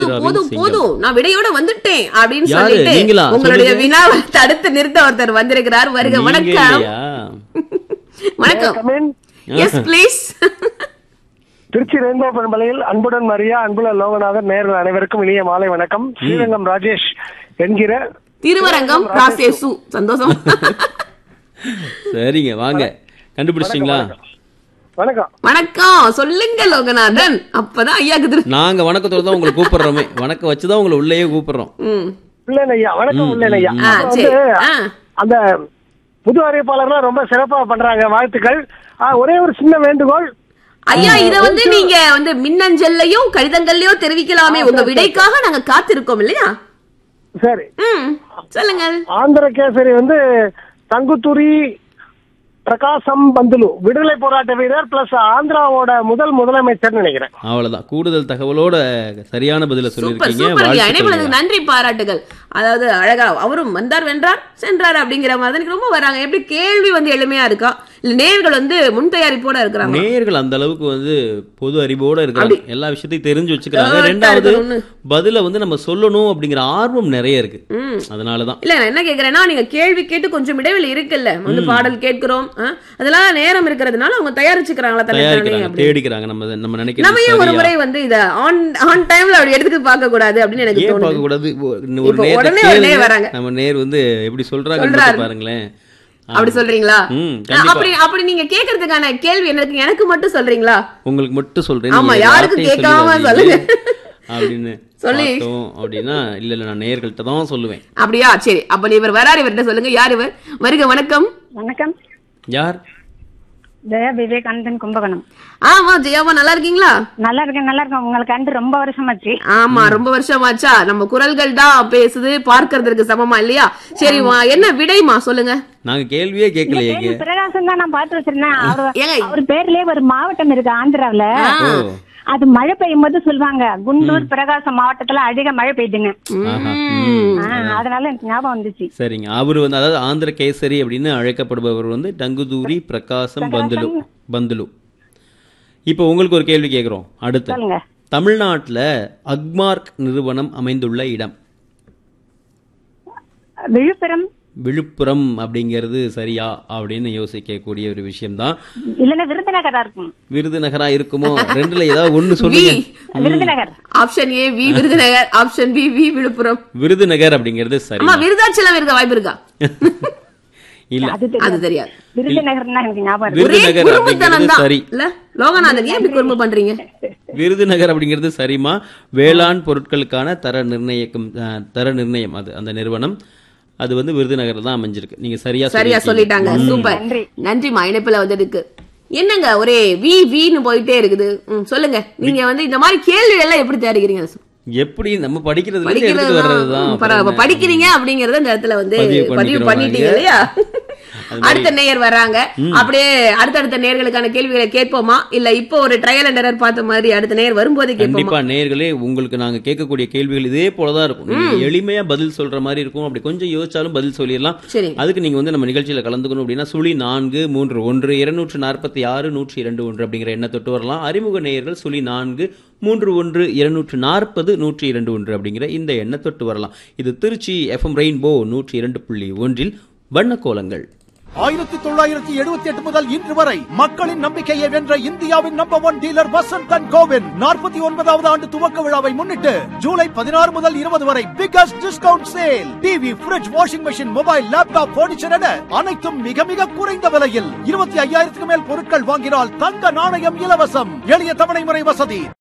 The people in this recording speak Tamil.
போதும் போதும் நான் விடையோட வந்துட்டேன் அப்படின்னு யாரு? சொல்லிட்டு நீங்களா? உங்களுடைய சொல்லுங்க. வினாவை தடுத்து நிறுத்த ஒருத்தர் வந்திருக்கிறார் வருக நீங்க வணக்கம் இல்லையா? வணக்கம் come in yes please Trichy Rainbow பண்பலையில் அன்புடன் மரியா அன்புல லோகநாதன் நேர்கள் அனைவருக்கும் இனிய மாலை வணக்கம் ஸ்ரீரங்கம் ராஜேஷ் என்கிற திருவரங்கம் ராசேசு சந்தோஷம் சரிங்க வாங்க கண்டுபிடிச்சிட்டீங்களா வணக்கம் வணக்கம் சொல்லுங்க லோகநாதன் அப்பதான் ஐயாக்கு திரு நாங்க வணக்கத்தோட தான் உங்களை கூப்பிடுறோமே வணக்கம் வச்சுதான் உங்களை உள்ளேயே கூப்பிடுறோம் ம். உள்ளேன் ஐயா வணக்கம் உள்ளேன் ஐயா ஆ அப்புறம் சரி வந்து ஆ அந்த புது அறிவிப்பாளர்லாம் ரொம்ப சிறப்பா பண்றாங்க வாழ்த்துக்கள் ஆ, ஒரே ஒரு சின்ன வேண்டுகோள் ஐயா இத வந்து நீங்க வந்து மின்னஞ்சல்லையும் கடிதங்கள்லயோ தெரிவிக்கலாமே உங்க விடைக்காக நாங்க காத்திருக்கோம் இல்லையா சரி ம் சொல்லுங்க ஆந்திர கேசரி வந்து தங்குத்துரி பிரகாசம் பந்துலு விடுதலை போராட்ட வீரர் பிளஸ் ஆந்திராவோட முதல் முதலமைச்சர் நினைக்கிறேன் அவ்வளவுதான் கூடுதல் தகவலோட சரியான பதில சூப்பர் சொல்லியிருக்கீங்க சூப்பர் ஐயா வாழ்த்துக்கள் இணைப்புலதுக்கு நன்றி பாராட்டுகள் அதாவது அழகா அவரும் வந்தார் வென்றார் சென்றார் அப்படிங்கிற மாதிரி எனக்கு ரொம்ப வராங்க எப்படி கேள்வி வந்து எளிமையா இருக்கா இல்ல நேர்கள் வந்து முன் தயாரிப்போட இருக்கிறாங்க நேயர்கள் அந்த அளவுக்கு வந்து பொது அறிவோட இருக்கிறாங்க எல்லா விஷயத்தையும் தெரிஞ்சு வச்சுக்கிறாங்க Alert ஆ ரெண்டாவது இருக்கணும்னு. பதில வந்து நம்ம சொல்லணும் அப்படிங்கிற ஆர்வம் நிறைய இருக்கு ம். அதனாலதான் இல்ல நான் என்ன கேக்குறேன்னா நீங்க கேள்வி கேட்டு கொஞ்சம் இடைவெளி இருக்குல்ல வந்து பாடல் கேட்கிறோம் ஆ? அதெல்லாம் நேரம் இருக்கிறதுனால அவங்க தயாரிச்சுக்கிறாங்களா தன்னை தயாரிக்கிறாங்க அப்படி தேடிக்கிறாங்க நம்ம நம்ம நம்ம நினைக்கிறது ஏன் ஒரு சரியா? முறை வந்து இத ஆன் ஆன் டைம்ல அப்படி எடுத்துட்டு பார்க்க கூடாது அப்படின்னு எனக்கு ஏன் தோணுது பார்க்க கூடாது ஒரு இப்போ நேரத்தை உடனே உடனே கேளுங்க. வராங்க. நம்ம நேர் வந்து எப்படி சொல்றாங்க சொல்றாரு. பாருங்களேன் ஆ. அப்படி சொல்றீங்களா ம், ஆ, கண்டிப்பா. அப்படி அப்படி நீங்க கேக்குறதுக்கான கேள்வி எனக்கு எனக்கு மட்டும் சொல்றீங்களா உங்களுக்கு மட்டும் சொல்றேன் ஆமா, நீங்க யாருக்கும் யார்கிட்டயும் கேட்காம சொல்லிடாதீங்க. சொல்லுங்க. அப்படின்னு சொல்லி. பார்த்தோம் அப்படின்னா இல்ல இல்ல நான் நேர்கள்ட்ட தான் சொல்லுவேன் அப்படியா சரி அப்ப இவர் வராரு இவர்கிட்ட சொல்லுங்க யார் இவர் வருக வணக்கம் வணக்கம் யார் ஜெயா விவேகானந்தன் கும்பகோணம் ஆமா ஜெயாமா நல்லா இருக்கீங்களா நல்லா இருக்கேன் நல்லா இருக்கேன் உங்களுக்கு கண்டு ரொம்ப வருஷமாச்சு ஆமா ரொம்ப வருஷமாச்சா நம்ம குரல்கள் தான் பேசுது பார்க்கறதுக்கு சமமா இல்லையா சரிமா என்ன விடைமா சொல்லுங்க நாங்க கேள்வியே கேட்கலையே பேரு பிரகாசம் தான் நான் பார்த்து வச்சிருந்தேன் அவரு ஏங்க. அவர் பேர்லயே ஒரு மாவட்டம் இருக்கு ஆந்திராவுல ஆ. ஓ அது மழை பெய்யும் போது சொல்லுவாங்க குண்டூர் பிரகாசம் மாவட்டத்துல அதிக மழை பெய்யுதுங்க ஆஹா. ம். ஆ, அதனால எனக்கு ஞாபகம் வந்துச்சு சரிங்க அவர் வந்து அதாவது ஆந்திர கேசரி அப்படின்னு அழைக்கப்படுபவர் வந்து டங்குதூரி பிரகாசம் பந்துலு பந்துலு இப்போ உங்களுக்கு ஒரு கேள்வி கேட்குறோம் அடுத்து சொல்லுங்க தமிழ்நாட்டுல அக்மார்க் நிறுவனம் அமைந்துள்ள இடம் விழுப்புரம் விழுப்புரம் அப்படிங்கிறது சரியா அப்படின்னு யோசிக்கக்கூடிய ஒரு விஷயம்தான் இல்லன்னா விருதுநகரா இருக்கும் விருதுநகரா இருக்குமோ ரெண்டுல ஏதாவது ஒண்ணு சொல்லுங்க விருதுநகர் ஆப்ஷன் ஏ வி விருதுநகர் ஆப்ஷன் பி வி விழுப்புரம் விருதுநகர் அப்படிங்கிறது சரி அம்மா விருதாச்சலம் இருக்க வாய்ப்பு இருக்கா இல்ல அது அது தெரியாது தெரியாது விருதுநகர்னா எனக்கு ஞாபகம் இருக்கு ஒரே விருதுநகர் குடும்பத்தனம் அப்படிங்கிறது தான் சரி இல்ல லோகநாதன் ஏன் இப்படி குடும்பம் பண்றீங்க விருதுநகர் அப்படிங்கிறது சரிமா வேளாண் பொருட்களுக்கான தர நிர்ணயிக்கும் அஹ், தர நிர்ணயம் அது அந்த நிறுவனம் அது வந்து விருதுநகர்ல தான் அமைஞ்சிருக்கு நீங்க சரியா சரியா சொல்லியிருக்கீங்க. சொல்லிட்டாங்க சூப்பர் நன்றி. நன்றிமா இணைப்புல வந்ததுக்கு என்னங்க ஒரே வி வின்னு போயிட்டே இருக்குது ம், சொல்லுங்க நீங்க வந்து இந்த மாதிரி கேள்வி எல்லாம் எப்படி தயாரிக்கிறீங்க எப்படி நம்ம படிக்கிறதுல இருந்து எடுத்துட்டு படிக்கிறது வர்றதுதான் பரவாயில்ல படிக்கிறீங்க அப்படிங்கறத இந்த இடத்துல வந்து பதிவு பதிவு பண்ணிக்கிறோம் பண்ணிட்டீங்க நாங்க. இல்லையா அது மாதிரி- அடுத்த நேயர் வராங்க அப்படியே அடுத்தடுத்த நேயர்களுக்கான கேள்விகளை கேட்போமா இல்ல இப்போ ஒரு ட்ரையல் அண்ட் எரர் பார்த்த மாதிரி அடுத்த நேயர் வரும்போதே கேட்போமா கண்டிப்பா நேர்களே உங்களுக்கு நாங்க கேட்கக்கூடிய கேள்விகள் இதே போலதான் இருக்கும் நீங்க எளிமையா பதில் சொல்ற மாதிரி இருக்கும் அப்படி கொஞ்சம் யோசிச்சாலும் பதில் சொல்லிடலாம் சரி அதுக்கு நீங்க வந்து நம்ம நிகழ்ச்சியில கலந்துக்கணும் அப்படின்னா சுழி நான்கு மூன்று ஒன்று இருநூற்று நாற்பத்தி ஆறு நூற்றி இரண்டு ஒன்று அப்படிங்கிற எண்ணை தொட்டு வரலாம் அறிமுக நேயர்கள் சுழி நான்கு மூன்று ஒன்று இருநூற்று நாற்பது நூற்றி இரண்டு ஒன்று அப்படிங்கிற இந்த எண்ணை தொட்டு வரலாம் இது திருச்சி எஃப்எம் ரெயின்போ நூற்றி இரண்டு புள்ளி ஒன்றில் வண்ணக்கோலங்கள் ஆயிரத்தி தொள்ளாயிரத்தி எழுபத்தி எட்டு முதல் இன்று வரை மக்களின் நம்பிக்கையை வென்ற இந்தியாவின் number one dealer Vasanth and கோவின் நாற்பத்தி ஒன்பதாவது ஆண்டு துவக்க விழாவை முன்னிட்டு ஜூலை பதினாறு முதல் இருபது வரை biggest discount sale TV fridge washing machine mobile laptop furniture என அனைத்தும் மிக மிக குறைந்த விலையில் இருபத்தி ஐயாயிரத்துக்கு மேல் பொருட்கள் வாங்கினால் தங்க நாணயம் இலவசம் எளிய தவணை முறை வசதி